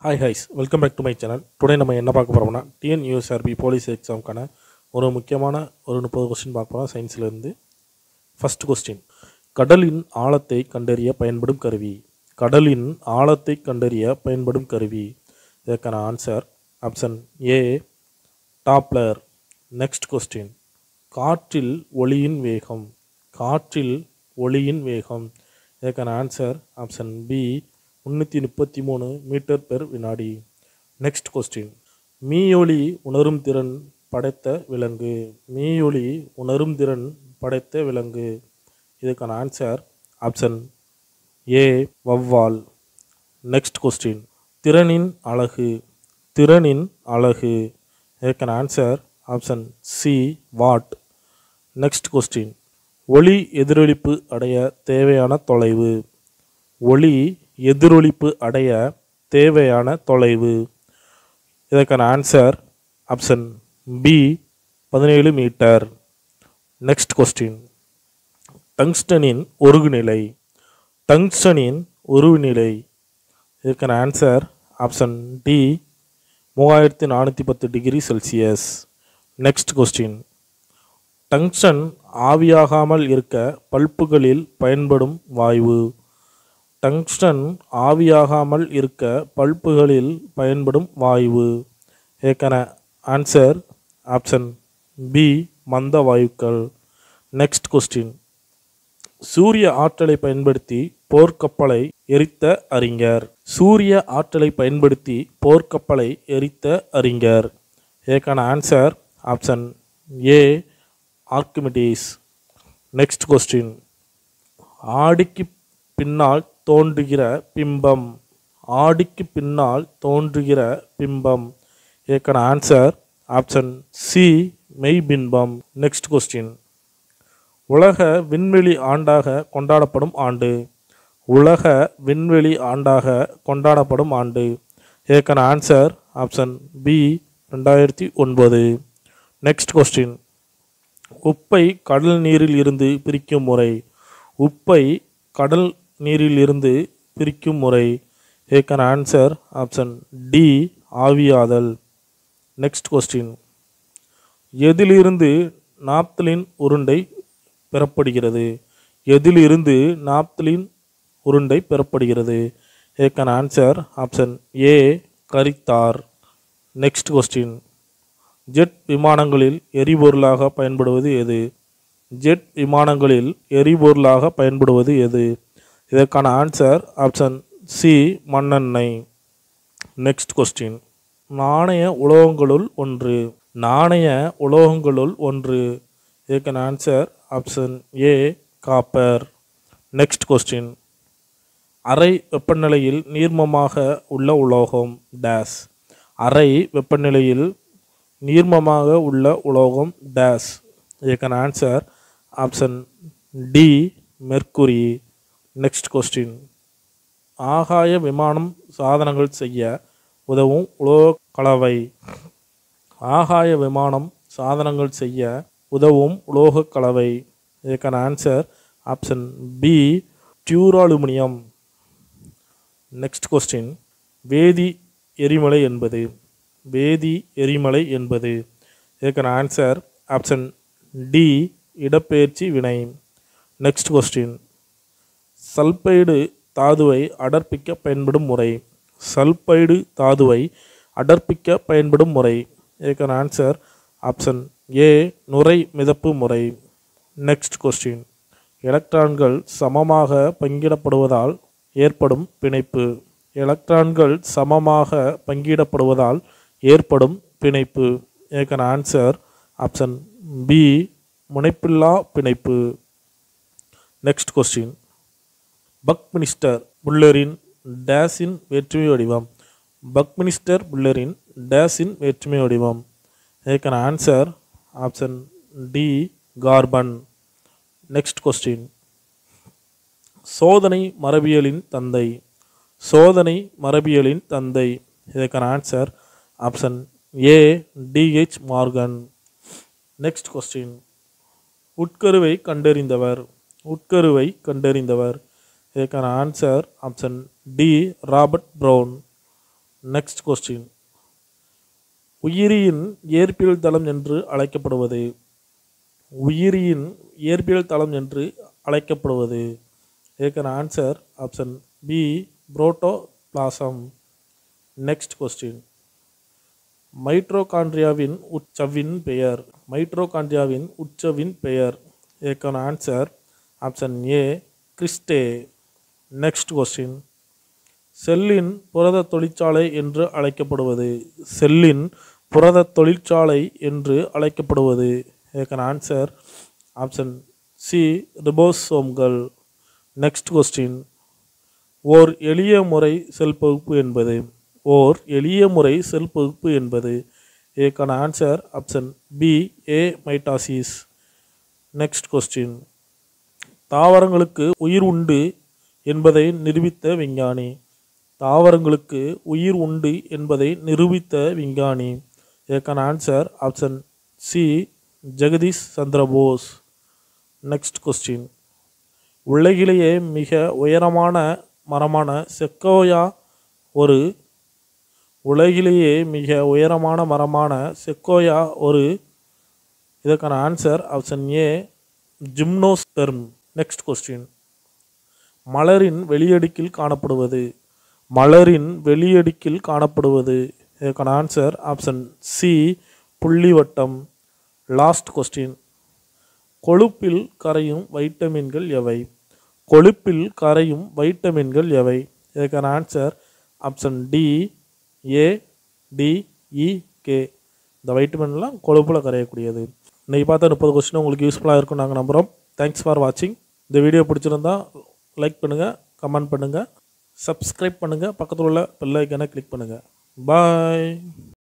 hi ஹைஸ் welcome back to my channel today நம்ம என்ன பார்க்க போகிறோம்னா டிஎன்யூஎஸ்ஆர்பி போலீஸ் எக்ஸாமுக்கான ஒரு முக்கியமான ஒரு முப்பது கொஸ்டின் பார்க்க போகிறோம் சயின்ஸ்லேருந்து ஃபர்ஸ்ட் கொஸ்டின் கடலின் ஆழத்தை கண்டறிய பயன்படும் கருவி கடலின் ஆழத்தை கண்டறிய பயன்படும் கருவி இதற்கான answer option A Doppler next question காற்றில் ஒளியின் வேகம் காற்றில் ஒளியின் வேகம் இதற்கான ஆன்சர் ஆப்ஷன் பி முந்நூற்றி முப்பத்தி மூணு மீட்டர் பெர் வினாடி நெக்ஸ்ட் கொஸ்டின் மீயொலி உணரும் திறன் படைத்த விலங்கு மீயொலி உணரும் திறன் படைத்த விலங்கு இதுக்கான ஆன்சர் ஆப்ஷன் ஏ வவ்வால் நெக்ஸ்ட் கொஸ்டின் திறனின் அழகு திறனின் அழகு இதற்கான answer option C watt next question ஒளி எதிரொலிப்பு அடைய தேவையான தொலைவு ஒளி எதிரொலிப்பு அடைய தேவையான தொலைவு இதற்கான ஆன்சர் ஆப்ஷன் பி பதினேழு மீட்டர் நெக்ஸ்ட் கொஸ்டின் டங்ஸ்டனின் ஒருங்குநிலை டங்ஸ்டனின் ஒருங்குநிலை இதற்கான ஆன்சர் ஆப்ஷன் டி மூவாயிரத்தி நானூற்றி பத்து degree Celsius next question tungsten ஆவியாகாமல் இருக்க பல்புகளில் பயன்படும் வாயு டங்ஸ்டன் ஆவியாகாமல் இருக்க பல்புகளில் பயன்படும் வாயு இதற்கான ஆன்சர் ஆப்ஷன் பி மந்த வாயுக்கள் நெக்ஸ்ட் கொஸ்டின் சூரிய ஆற்றலை பயன்படுத்தி போர்க்கப்பலை எரித்த அறிஞர் சூரிய ஆற்றலை பயன்படுத்தி போர்க்கப்பலை எரித்த அறிஞர் இதற்கான answer option A Archimedes next question ஆடிக்கு பின்னால் தோன்றுகிற பிம்பம் ஆடிக்கு பின்னால் தோன்றுகிற பிம்பம் இதற்கான ஆன்சர் ஆப்ஷன் சி மெய்பிம்பம் நெக்ஸ்ட் கொஸ்டின் உலக விண்வெளி ஆண்டாக கொண்டாடப்படும் ஆண்டு உலக விண்வெளி ஆண்டாக கொண்டாடப்படும் ஆண்டு இதற்கான ஆன்சர் ஆப்ஷன் பி ரெண்டாயிரத்தி ஒன்பது நெக்ஸ்ட் கொஸ்டின் உப்பை கடல் நீரில் இருந்து பிரிக்கும் முறை உப்பை கடல் நீரில் இருந்து பிரிக்கும் முறை இதற்கான ஆன்சர் ஆப்ஷன் டி ஆவியாதல் நெக்ஸ்ட் கொஸ்டின் எதிலிருந்து நாப்தலின் உருண்டை பெறப்படுகிறது எதிலிருந்து நாப்தலின் உருண்டை பெறப்படுகிறது இதற்கான ஆன்சர் ஆப்ஷன் ஏ கரித்தார் நெக்ஸ்ட் கொஸ்டின் ஜெட் விமானங்களில் எரிபொருளாக பயன்படுவது எது ஜெட் விமானங்களில் எரிபொருளாக பயன்படுவது எது இதற்கான ஆன்சர் ஆப்ஷன் சி மண்ணெண்ணெய் நெக்ஸ்ட் கொஸ்டின் நாணய உலோகங்களுள் ஒன்று நாணய உலோகங்களுள் ஒன்று இதற்கான answer option A copper next question அறை வெப்பநிலையில் நீர்மமாக உள்ள உலோகம் டேஸ் அறை வெப்பநிலையில் நீர்மமாக உள்ள உலோகம் டேஸ் இதற்கான answer option D mercury next question ஆகாய விமானம் சாதனங்கள் செய்ய உதவும் உலோக கலவை ஆகாய விமானம் சாதனங்கள் செய்ய உதவும் உலோக கலவை இதற்கான answer option B duraluminium next question வேதி எரிமலை என்பது வேதி எரிமலை என்பது இதற்கான ஆன்சர் ஆப்ஷன் டி இடப்பெயர்ச்சி வினை நெக்ஸ்ட் கொஸ்டின் சல்பைடு தாதுவை அடர்ப்பிக்க பயன்படும் முறை சல்பைடு தாதுவை அடர்ப்பிக்க பயன்படும் முறை இதற்கான ஆன்சர் ஆப்ஷன் ஏ நுரை மிதப்பு முறை நெக்ஸ்ட் கொஸ்டின் எலக்ட்ரான்கள் சமமாக பங்கிடப்படுவதால் ஏற்படும் பிணைப்பு எலக்ட்ரான்கள் சமமாக பங்கிடப்படுவதால் ஏற்படும் பிணைப்பு இதற்கான ஆன்சர் ஆப்ஷன் பி முனைப்பில்லா பிணைப்பு நெக்ஸ்ட் கொஸ்டின் பக்மினிஸ்டர் புல்லரின் டேஸின் வேற்றுமை வடிவம் பக்மினிஸ்டர் புல்லரின் டேஸின் வேற்றுமை வடிவம் இதற்கான answer option D carbon next question சோதனை மரபியலின் தந்தை சோதனை மரபியலின் தந்தை இதற்கான answer option A DH Morgan next question உட்கருவை கண்டறிந்தவர் உட்கருவை கண்டறிந்தவர் இதற்கான answer option D Robert Brown next question உயிரியின் இயற்பியல் தளம் என்று அழைக்கப்படுவது உயிரியின் இயற்பியல் தளம் என்று அழைக்கப்படுவது இதற்கான answer option B protoplasm next question மைட்ரோகாண்ட்ரியாவின் உச்சவின் பெயர் மைட்ரோகாண்ட்ரியாவின் உச்சவின் பெயர் இதற்கான answer option A cristae next question செல்லின் புரத தொழிற்சாலை என்று அழைக்கப்படுவது செல்லின் புரத தொழிற்சாலை என்று அழைக்கப்படுவது இதற்கான ஆன்சர் ஆப்ஷன் சி ரிபோசோம்கள் நெக்ஸ்ட் கொஸ்டின் ஓர் எளிய முறை செல் பகுப்பு என்பது ஓர் எளிய முறை செல் பகுப்பு என்பது இதற்கான answer option B A mitosis next question தாவரங்களுக்கு உயிர் உண்டு என்பதை நிரூபித்த விஞ்ஞானி தாவரங்களுக்கு உயிர் உண்டு என்பதை நிரூபித்த விஞ்ஞானி இதற்கான answer option C Jagadish Chandra Bose next question உலகிலேயே மிக உயரமான மரமான செக்கோயா ஒரு உலகிலேயே மிக உயரமான மரமான செக்கோயா ஒரு இதற்கான answer option A gymnosperm next question மலரின் வெளியடுக்கில் காணப்படுவது மலரின் வெளியடுக்கில் காணப்படுவது இதற்கான ஆன்சர் ஆப்ஷன் சி புள்ளிவட்டம் லாஸ்ட் கொஸ்டின் கொழுப்பில் கரையும் வைட்டமின்கள் எவை கொழுப்பில் கரையும் வைட்டமின்கள் எவை இதற்கான answer option D A D E K இந்த வைட்டமின்லாம் கொழுப்பில் கரையக்கூடியது இன்னைக்கு பார்த்த முப்பது கொஸ்டின் உங்களுக்கு யூஸ்ஃபுல்லாக இருக்கும் நாங்கள் நம்புகிறோம் தேங்க்ஸ் ஃபார் வாட்சிங் இந்த வீடியோ பிடிச்சிருந்தா லைக் பண்ணுங்கள் கமெண்ட் பண்ணுங்கள் சப்ஸ்கிரைப் பண்ணுங்கள் பக்கத்தில் உள்ள பெல் ஐக்கனை கிளிக் பண்ணுங்கள் பாய்